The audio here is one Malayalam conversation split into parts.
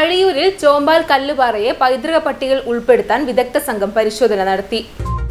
അഴിയൂരിൽ ചോമ്പാൽ കല്ലുപാറയെ പൈതൃക പട്ടികയിൽ ഉൾപ്പെടുത്താൻ വിദഗ്ധ സംഘം പരിശോധന നടത്തി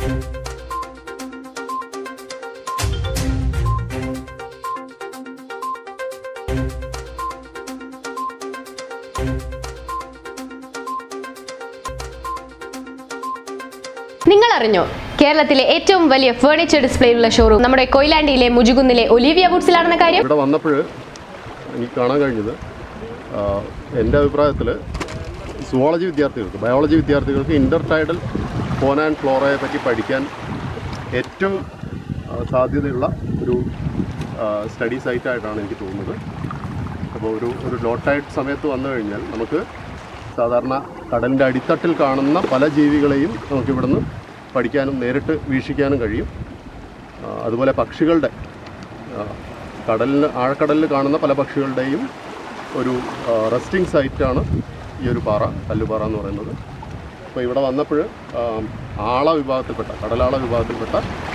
നിങ്ങൾ അറിഞ്ഞോ കേരളത്തിലെ ഏറ്റവും വലിയ ഫേർണിച്ചർ ഡിസ്പ്ലേയുള്ള ഷോറൂം നമ്മുടെ കൊയിലാണ്ടിയിലെ മുജുകുന്നിലെ ഒലിവിയ വുഡ്സിലാണെന്ന കാര്യം ഇവിടെ വന്നപ്പോൾ എനിക്ക് കാണാൻ കഴിഞ്ഞത് ആ, എൻ്റെ അഭിപ്രായത്തിൽ സുവോളജി വിദ്യാർത്ഥികൾക്ക് ബയോളജി വിദ്യാർത്ഥികൾക്ക് ഇൻ്റർ ടൈഡൽ ഫോൻ ആൻഡ് ഫ്ലോറയെ പറ്റി പഠിക്കാൻ ഏറ്റവും ആ, സാധ്യതയുള്ള ഒരു സ്റ്റഡി സൈറ്റായിട്ടാണ് എനിക്ക് തോന്നുന്നത് അപ്പോൾ ഒരു ഒരു ലോ ടൈഡ് സമയത്ത് വന്നു കഴിഞ്ഞാൽ നമുക്ക് സാധാരണ കടലിൻ്റെ അടിത്തട്ടിൽ കാണുന്ന പല ജീവികളെയും നമുക്ക് ഇവിടുന്ന് പഠിക്കാനും നേരിട്ട് വീക്ഷിക്കാനും കഴിയും ആ, അതുപോലെ പക്ഷികളുടെ ആ, കടലിന് ആഴക്കടലിൽ കാണുന്ന പല പക്ഷികളുടെയും ഒരു റെസ്റ്റിംഗ് സൈറ്റാണ് ഈ ഒരു പാറ കല്ലുപാറ എന്ന് പറയുന്നത് അപ്പോൾ ഇവിടെ വന്നപ്പോൾ ആള വിഭാഗത്തിൽപ്പെട്ട കടലാള വിഭാഗത്തിൽപ്പെട്ട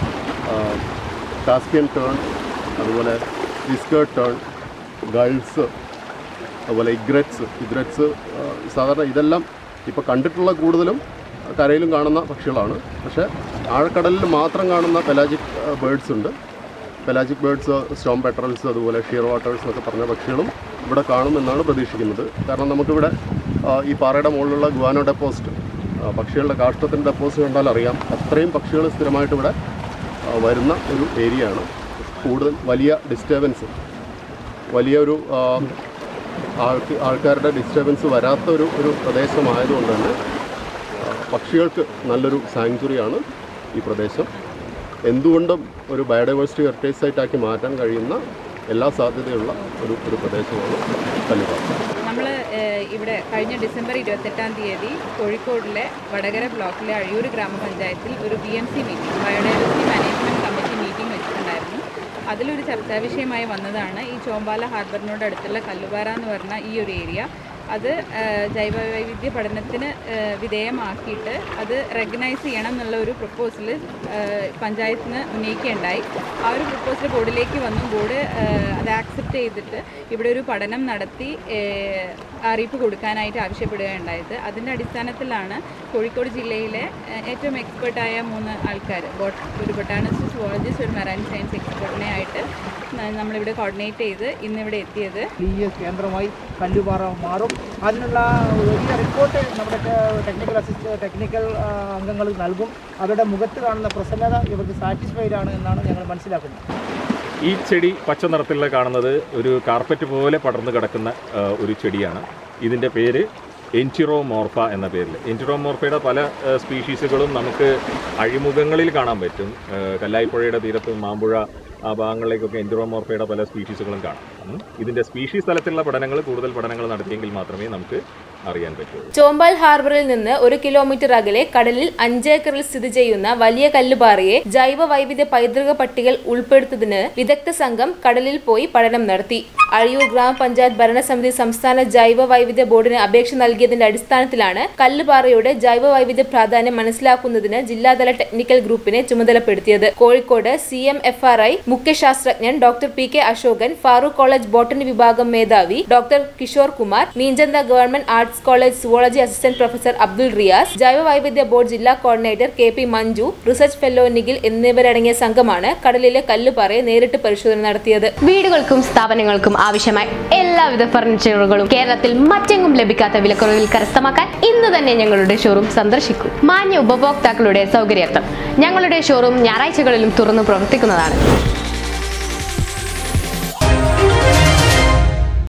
കാസ്പിയൻ ടേൺ അതുപോലെ വിസ്കേർഡ് ടേൺ ഗൾസ് അതുപോലെ ഇഗ്രറ്റ്സ് ഇഗ്രറ്റ്സ് സാധാരണ ഇതെല്ലാം ഇപ്പോൾ കണ്ടിട്ടുള്ള കൂടുതലും കരയിലും കാണുന്ന പക്ഷികളാണ് പക്ഷേ ആഴക്കടലിൽ മാത്രം കാണുന്ന പെലാജിക് ബേഡ്സ് ഉണ്ട് പെലാജിക് ബേഡ്സ് സ്റ്റോം പെട്രൽസ് അതുപോലെ ഷിയർ വാട്ടേഴ്സ് എന്നൊക്കെ പറഞ്ഞ പക്ഷികളും ഇവിടെ കാണുമെന്നാണ് പ്രതീക്ഷിക്കുന്നത് കാരണം നമുക്കിവിടെ ആ, ഈ പാറയുടെ മുകളിലുള്ള ഗുവാനോ ഡെപ്പോസിറ്റ് ആ, പക്ഷികളുടെ കാഷ്ടത്തിൻ്റെ ഡെപ്പോസിറ്റ് കണ്ടാൽ അറിയാം അത്രയും പക്ഷികൾ സ്ഥിരമായിട്ട് ഇവിടെ ആ, വരുന്ന ഒരു ഏരിയ ആണ് കൂടുതൽ വലിയ ഡിസ്റ്റർബൻസ് വലിയൊരു ആ, ആൾക്ക് ആൾക്കാരുടെ ഡിസ്റ്റർബൻസ് വരാത്ത ഒരു ഒരു പ്രദേശമായതുകൊണ്ട് തന്നെ ആ, പക്ഷികൾക്ക് നല്ലൊരു സാങ്ച്വറിയാണ് ഈ പ്രദേശം എന്തുകൊണ്ടും ഒരു ബയോഡൈവേഴ്സിറ്റി ഹെറിറ്റേജ് സൈറ്റാക്കി മാറ്റാൻ കഴിയുന്ന എല്ലാ സാധ്യതയുള്ള ഒരു ഒരു പ്രദേശമാണ് കല്ലുപാറ നമ്മൾ ഇവിടെ കഴിഞ്ഞ ഡിസംബർ ഇരുപത്തെട്ടാം തീയതി കോഴിക്കോടിലെ വടകര ബ്ലോക്കിലെ അഴിയൂർ ഗ്രാമപഞ്ചായത്തിൽ ഒരു B M C meeting biodiversity management committee meeting വെച്ചിട്ടുണ്ടായിരുന്നു അതിലൊരു ചർച്ചാ വിഷയമായി വന്നതാണ് ഈ ചോമ്പാല ഹാർബറിനോട് അടുത്തുള്ള കല്ലുപാറ എന്ന് പറഞ്ഞ ഈ ഒരു ഏരിയ അത് ജൈവവൈവിധ്യ പഠനത്തിന് ഏഹ്, വിധേയമാക്കിയിട്ട് അത് റെക്കഗ്നൈസ് ചെയ്യണം എന്നുള്ള ഒരു പ്രപ്പോസൽ പഞ്ചായത്തിന് ഉന്നയിക്കുകയുണ്ടായി ആ ഒരു പ്രപ്പോസൽ ബോർഡിലേക്ക് വന്നു ബോർഡ് ഏഹ്, അത് ആക്സെപ്റ്റ് ചെയ്തിട്ട് ഇവിടെ ഒരു പഠനം നടത്തി ഏഹ്, അറിയിപ്പ് കൊടുക്കാനായിട്ട് ആവശ്യപ്പെടുകയുണ്ടായത് അതിൻ്റെ അടിസ്ഥാനത്തിലാണ് കോഴിക്കോട് ജില്ലയിലെ ഏഹ്, ഏറ്റവും എക്സ്പേർട്ടായ മൂന്ന് ആൾക്കാർ ബോട്ട് ഒരു ബൊട്ടാണിസ്റ്റ് സുവോളജിസ്റ്റ് ഒരു മെറൈൻ സയൻസ് എക്സ്പേർട്ടിനെ ആയിട്ട് ന- നമ്മളിവിടെ കോർഡിനേറ്റ് ചെയ്ത് ഇന്നിവിടെ എത്തിയത് ഡി എസ് കേന്ദ്രമായി കല്ലുപാറ മാറും അതിനുള്ള വലിയ റിപ്പോർട്ട് നമ്മുടെ ടെക്നിക്കൽ അസിസ്റ്റ് ടെക്നിക്കൽ ആ, അംഗങ്ങൾ നൽകും അവരുടെ മുഖത്ത് കാണുന്ന പ്രസന്നത ഇവർക്ക് സാറ്റിസ്ഫൈഡ് ആണ് എന്നാണ് ഞങ്ങൾ മനസ്സിലാക്കുന്നത് ഈ ചെടി പച്ച നിറത്തിലുള്ള കാണുന്നത് ഒരു കാർപ്പറ്റ് പോലെ പടർന്നു കിടക്കുന്ന ആ, ഒരു ചെടിയാണ് ഇതിൻ്റെ പേര് എൻറ്റിറോമോർഫ എന്ന പേരിൽ എൻറ്റിറോമോർഫയുടെ പല ആ, സ്പീഷീസുകളും നമുക്ക് അഴിമുഖങ്ങളിൽ കാണാൻ പറ്റും ആ, കല്ലായിപ്പുഴയുടെ തീരത്തും മാമ്പുഴ ആ ഭാഗങ്ങളിലേക്കൊക്കെ എൻറ്റിറോമോർഫയുടെ പല സ്പീഷീസുകളും കാണാം ഉം. ഇതിൻ്റെ സ്പീഷീസ് തലത്തിലുള്ള പഠനങ്ങൾ കൂടുതൽ പഠനങ്ങൾ നടത്തിയെങ്കിൽ മാത്രമേ നമുക്ക് അറിയാൻ പറ്റൂ ചോമ്പാൽ ഹാർബറിൽ നിന്ന് ഒരു കിലോമീറ്റർ അകലെ കടലിൽ അഞ്ചേക്കറിൽ സ്ഥിതി ചെയ്യുന്ന വലിയ കല്ലുപാറയെ ജൈവ വൈവിധ്യ പൈതൃക പട്ടികയിൽ ഉൾപ്പെടുത്തുന്നതിന് വിദഗ്ധ സംഘം കടലിൽ പോയി പഠനം നടത്തി അഴിയൂർ ഗ്രാമപഞ്ചായത്ത് ഭരണസമിതി സംസ്ഥാന ജൈവ വൈവിധ്യ ബോർഡിന് അപേക്ഷ നൽകിയതിന്റെ അടിസ്ഥാനത്തിലാണ് കല്ലുപാറയുടെ ജൈവ വൈവിധ്യ പ്രാധാന്യം മനസ്സിലാക്കുന്നതിന് ജില്ലാതല ടെക്നിക്കൽ ഗ്രൂപ്പിനെ ചുമതലപ്പെടുത്തിയത് Kozhikode C M F R I മുഖ്യശാസ്ത്രജ്ഞൻ doctor P K Ashokan Farook college botany വിഭാഗം മേധാവി doctor Kishore Kumar Meenchanda government arts college zoology assistant professor Abdul Riyas ജൈവ വൈവിധ്യ ബോർഡ് ജില്ലാ coordinator K P Manju research fellow Nikhil എന്നിവരടങ്ങിയ സംഘമാണ് കടലിലെ കല്ലുപാറയെ നേരിട്ട് പരിശോധന നടത്തിയത് വീടുകൾക്കും സ്ഥാപനങ്ങൾക്കും ആവശ്യമായ എല്ലാവിധ ഫർണിച്ചറുകളും കേരളത്തിൽ മറ്റെങ്ങും ലഭിക്കാത്ത വിലക്കുറവിൽ കരസ്ഥമാക്കാൻ ഇന്ന് തന്നെ ഞങ്ങളുടെ ഷോറൂം സന്ദർശിക്കൂ മാന്യ ഉപഭോക്താക്കളുടെ സൗകര്യാർത്ഥം ഞങ്ങളുടെ ഷോറൂം ഞായറാഴ്ചകളിലും തുറന്നു പ്രവർത്തിക്കുന്നതാണ്